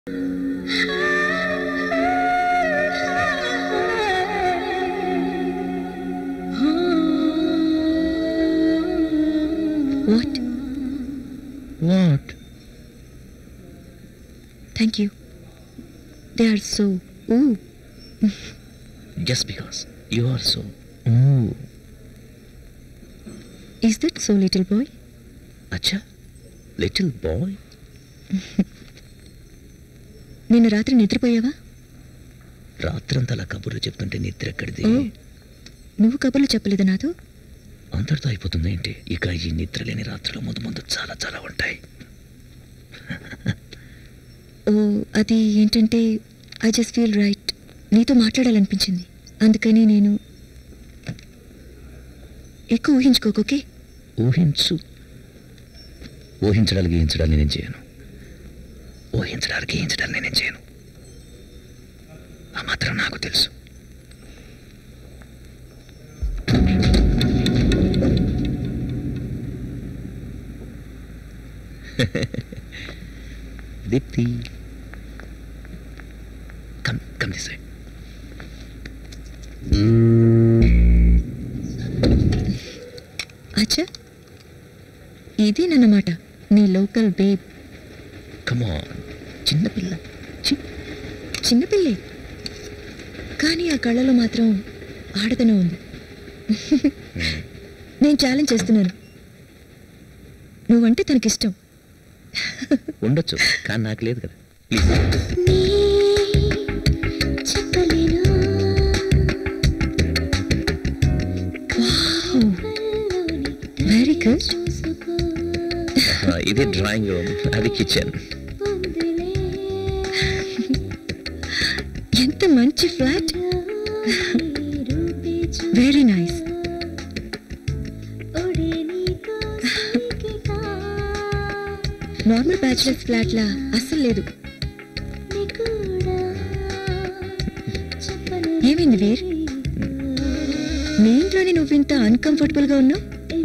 What what thank you they are so oh just because you are so is that so little boy అచ్చా little boy నిన్న రాత్రి నిద్రపోయావా రాత్రంతా అలా కబుర్లు చెప్తుంటే నిద్ర ఎక్కడిది ఓ నువ్వు కబుర్లు చెప్పలేదు నాతో అంతటితో అయిపోతుంది ఏంటి ఇక ఈ నిద్ర లేని రాత్రుల ముందు ముందు చాలా చాలా ఉంటాయి ఓ అది ఏంటంటే ఐ జస్ట్ ఫీల్ రైట్ నీతో మాట్లాడాలనిపించింది అందుకని నేను ఎక్కువ ఊహించుకోకు ఓకే ఊహించు ఊహించడానికి ఊహించడాన్ని నేను చేయను ఊహించడానికి ఊహించడాన్ని నేను చేయను ఆ మాత్రం నాకు తెలుసు Deepthi come come this side అచ్చా ఇదేనన్నమాట నీ లోకల్ బేబ్ కమ్ ఆన్ చిన్నపిల్ల చి చిన్నపిల్లే కానీ ఆ కళ్ళలో మాత్రం ఆడతనం ఉంది నేను ఛాలెంజ్ చేస్తున్నాను నువ్వంటే తనకిష్టం ఉండొచ్చు కానీ నాకు లేదు కదా ప్లీజ్ వెరీ గుడ్ ఇది డ్రాయింగ్ రూమ్ అది కిచెన్ ఎంత మంచి flat very nice normal bachelors flat లా అస్సలు లేదు ఏమైంది వీర్ మీ ఇంట్లోనే నువ్వు ఇంత అన్కంఫర్టబుల్ గా ఉన్నావు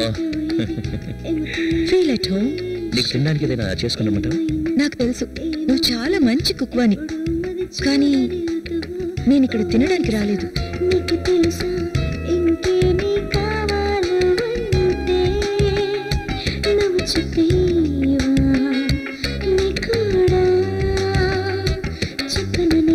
ఫీల్ ఎట్ హోమ్ నీకు తినడానికి ఏదైనా చేసుకున్నామంటావా నాకు తెలుసు నువ్వు చాలా మంచి కుక్వాని కానీ నేను ఇక్కడ తినడానికి రాలేదు నీకు తెలుసా ఇంకేమీ కావాలో అంటే నువ్వు చెప్పేవా నీ కూడా చెప్పనని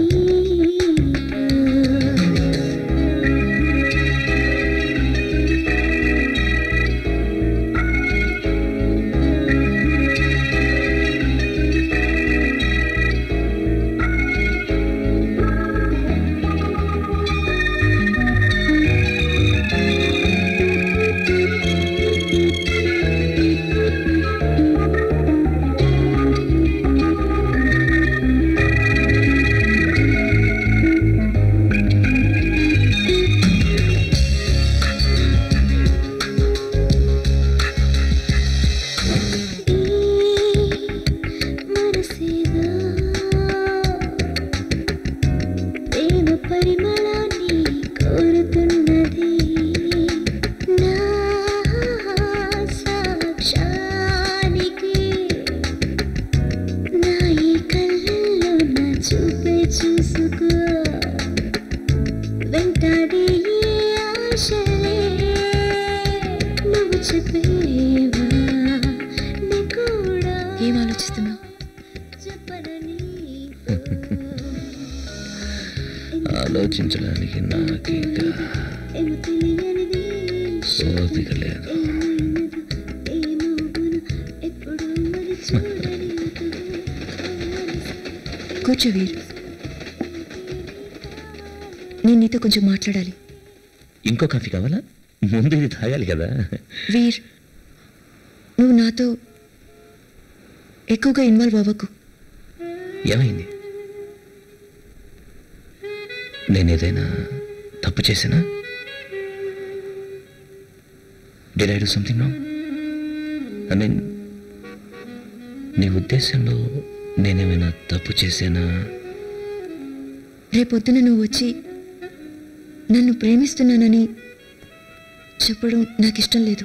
మనసేదా ప్రేమ పరిమళాన్ని కోరుతున్నది నా సాక్షానికి నా ఈ కళ్ళల్లో నా చూపే చూసుకో వెంటాడే ఈ ఆశలే నువ్వు చెప్పేవా నీ కూడా ఏం ఆలోచిస్తున్నావు చెప్పనని ఆలోచించడానికి నాకు ఇంకా ఏమో తెలియనిది ఓపిక లేదు ఏమవును ఎప్పుడు మరి చూడని కూర్చో వీర్ నేను నీతో కొంచెం మాట్లాడాలి ఇంకో కాఫీ కావాలా ముందు ఇది తాగాలి కదా వీర్ నువ్వు నాతో ఎక్కువగా ఇన్వాల్వ్ అవ్వకు ఏమైంది నేను ఏదైనా తప్పు చేసినా did I do something wrong I mean నీ ఉద్దేశంలో నేనేమైనా తప్పు చేశానా రేపొద్దున నువ్వు వచ్చి నన్ను ప్రేమిస్తున్నానని చెప్పడం నాకు ఇష్టం లేదు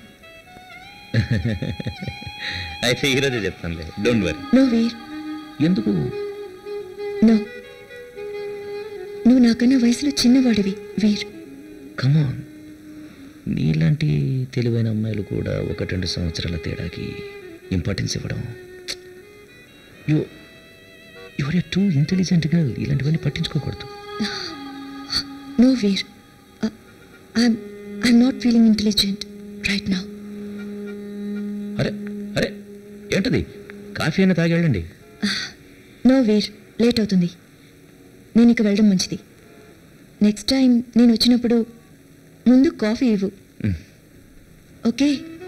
అయితే ఈరోజే చెప్తానులే డోంట్ వరీ నో వీర్ ఎందుకు నో నువ్వు నాకన్నా వయసులో చిన్నవాడివి వీర్ కమాన్ నీలాంటి తెలివైన అమ్మాయిలు కూడా ఒకటి రెండు సంవత్సరాల తేడాకి ఇంపార్టెన్స్ ఇవ్వడం you your a too intelligent girl ఇలాంటివన్నీ పట్టించుకోకూడదు no Veer I'm I'm not feeling intelligent right now అరే అరే ఏంటది కాఫీ అయినా తాగి వెళ్ళండి నో వీర్ లేట్ అవుతుంది నేను ఇక వెళ్ళడం మంచిది నెక్స్ట్ టైం నేను వచ్చినప్పుడు ముందు కాఫీ ఇవ్వు మ్. Okay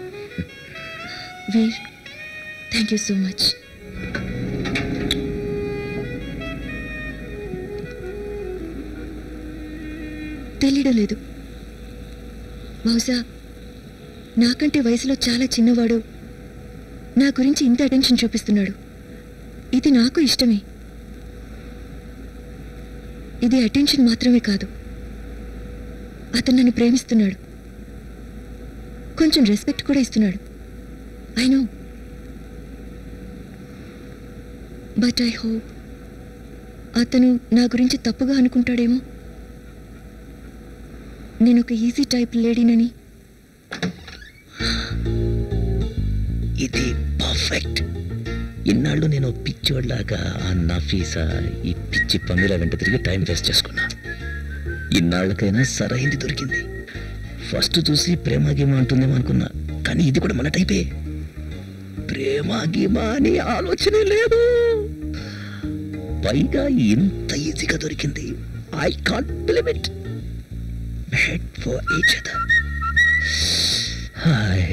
Veer thank you so much తెలియడం లేదు బహుశా నాకంటే వయసులో చాలా చిన్నవాడు నా గురించి ఇంత అటెన్షన్ చూపిస్తున్నాడు ఇది నాకు ఇష్టమే ఇది అటెన్షన్ మాత్రమే కాదు అతను నన్ను ప్రేమిస్తున్నాడు కొంచెం రెస్పెక్ట్ కూడా ఇస్తున్నాడు I know but I hope అతను నా గురించి తప్పుగా అనుకుంటాడేమో నేను ఒక ఈజీ టైప్ లేడీనని ఇది పర్ఫెక్ట్ ఇన్నాళ్ళు నేను పిచ్చోడ్లాగా ఆ నఫీసా ఈ పిచ్చి పందుల వెంట తిరిగి టైం వేస్ట్ చేసుకున్నా ఇన్నాళ్ళకైనా సరైంది దొరికింది ఫస్ట్ చూసి ప్రేమ గీమ అంటుందేమో అనుకున్నా కానీ ఇది కూడా మన టైపే ప్రేమ గీమ అని ఆలోచనే లేదు పైగా ఇంత ఈజీగా దొరికింది I can't believe it made for each other hi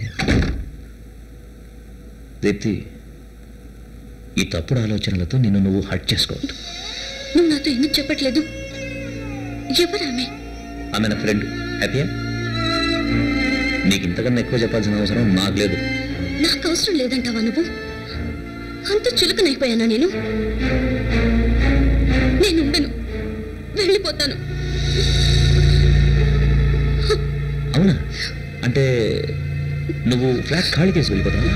Deepti ఈ తప్పుడు ఆలోచనలతో నిన్ను నువ్వు హట్ చేసుకోవద్దు నువ్వు నాతో ఎందుకు చెప్పట్లేదు ఎవరామె ఆమె నా ఫ్రెండ్ హ్యాపీయా నీకు ఇంతకన్నా ఎక్కువ చెప్పాల్సిన అవసరం నాకు లేదు నాకు అవసరం లేదంటావా నువ్వు అంత చులకనైపోయానా నేను నేను ఉండను వెళ్ళిపోతాను అవునా అంటే నువ్వు ఫ్లాట్ ఖాళీ చేసి వెళ్ళిపోతావా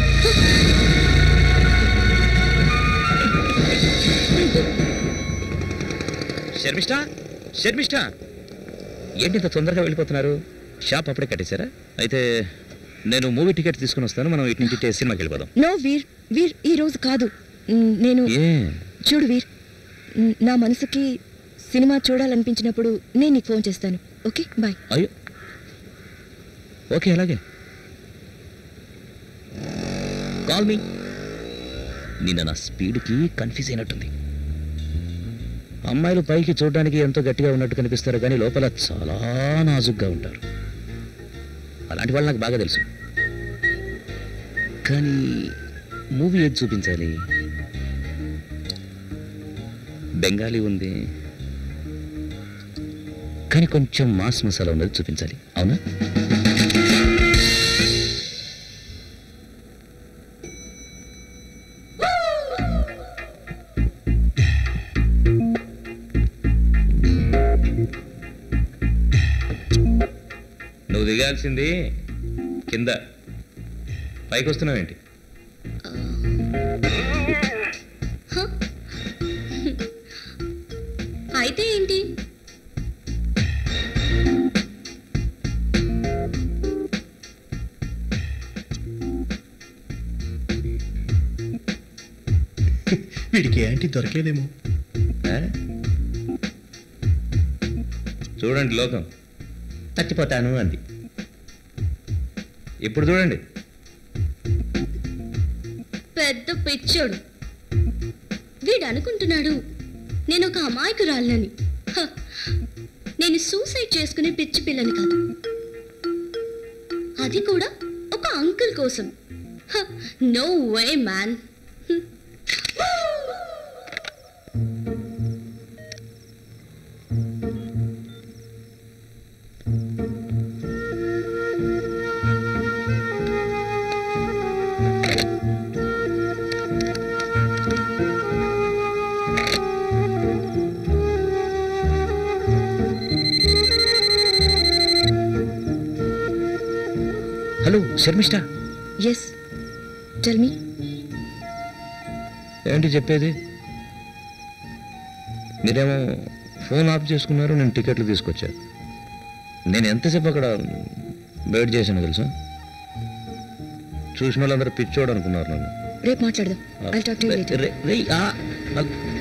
శర్మిష్ట శర్మిష్ట ఏంటి ఇంత తొందరగా వెళ్ళిపోతున్నారు షాప్ అప్పుడే కట్టేశారా అయితే నేను మూవీ టికెట్ తీసుకుని వస్తాను మనం ఇటు నుంచి ఇటే సినిమాకి వెళ్ళిపోదాం నో వీర్ వీర్ ఈ రోజు కాదు మ్, నేను ఏ చూడు వీర్ మ్, నా మనసుకి సినిమా చూడాలనిపించినప్పుడు నేను నీకు ఫోన్ చేస్తాను ఓకే బాయ్ అయ్యో ఓకే అలాగే కాల్ మీ నిన్న నా స్పీడ్కి కన్ఫ్యూజ్ అయినట్టుంది అమ్మాయిలు పైకి చూడడానికి ఎంతో గట్టిగా ఉన్నట్టు కనిపిస్తారు కానీ లోపల చాలా నాజుగ్గా ఉంటారు అలాంటి వాళ్ళు నాకు బాగా తెలుసు కానీ మూవీ ఏది చూపించాలి బెంగాలీ ఉంది కానీ కొంచెం మాస్ మసాలా ఉన్నది చూపించాలి అవునా నువ్వు దిగాల్సింది కింద పైకి వస్తున్నావేంటి అయితే ఏంటి వీడికి ఏంటి దొరకలేదేమో ఆ? చూడండి లోకం చచ్చిపోతాను అంది ఇప్పుడు చూడండి పెద్ద పిచ్చోడు వీడు అనుకుంటున్నాడు నేను ఒక అమాయకురాలని హ, నేను సూసైడ్ చేసుకునే పిచ్చి పిల్లని కాదు అది కూడా ఒక అంకుల్ కోసం no way man hello Sharmishta yes tell me ఏంటి చెప్పేది మీరేమో ఫోన్ ఆఫ్ చేసుకున్నారు నేను టికెట్లు తీసుకొచ్చా నేను ఎంతసేపు అక్కడ వెయిట్ చేశాను తెలుసా చూసిన వాళ్ళందరూ పిచ్చోడు అనుకున్నారు నన్ను రేపు మాట్లాడదాం ఐ టాక్ టు రే- రే- రేయ్, ఆ, ఆ,